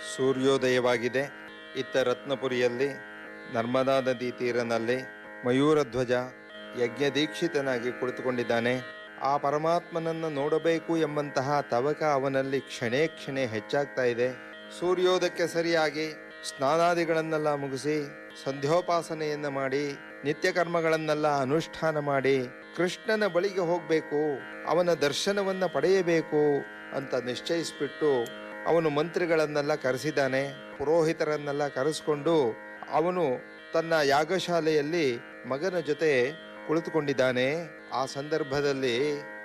ಸೂರ್ಯೋದಯವಾಗಿದೆ ಇತ್ತ ರತ್ನಪುರಿಯಲ್ಲಿ ನರ್ಮದಾ ನದಿ ತೀರನಲ್ಲಿ ಮಯೂರಧ್ವಜ ಯಜ್ಞದೀಕ್ಷಿತನಾಗಿ ಕುಳಿತುಕೊಂಡಿದ್ದಾನೆ ಆ ಪರಮಾತ್ಮನನ್ನು ನೋಡಬೇಕು ಎಂಬಂತಹ ತವಕ ಅವನಲ್ಲಿ ಕ್ಷಣೇ ಕ್ಷಣೇ ಹೆಚ್ಚಾಗ್ತಾ ಇದೆ ಸೂರ್ಯೋದಯಕ್ಕೆ ಸರಿಯಾಗಿ ಸ್ನಾನಾದಿಗಳನ್ನೆಲ್ಲ ಮುಗಿಸಿ ಸಂಧ್ಯೋಪಾಸನೆಯನ್ನ ಮಾಡಿ ನಿತ್ಯ ಕರ್ಮಗಳನ್ನೆಲ್ಲ ಅನುಷ್ಠಾನ ಮಾಡಿ ಕೃಷ್ಣನ ಬಳಿಗೆ ಹೋಗಬೇಕು ಅವನ ದರ್ಶನವನ್ನ ಪಡೆಯಬೇಕು ಅಂತ ನಿಶ್ಚಯಿಸ್ಬಿಟ್ಟು ಅವನು ಮಂತ್ರಿಗಳನ್ನೆಲ್ಲ ಕರೆಸಿದ್ದಾನೆ ಪುರೋಹಿತರನ್ನೆಲ್ಲ ಕರೆಸ್ಕೊಂಡು ಅವನು ತನ್ನ ಯಾಗಶಾಲೆಯಲ್ಲಿ ಮಗನ ಜೊತೆ ಕುಳಿತುಕೊಂಡಿದ್ದಾನೆ ಆ ಸಂದರ್ಭದಲ್ಲಿ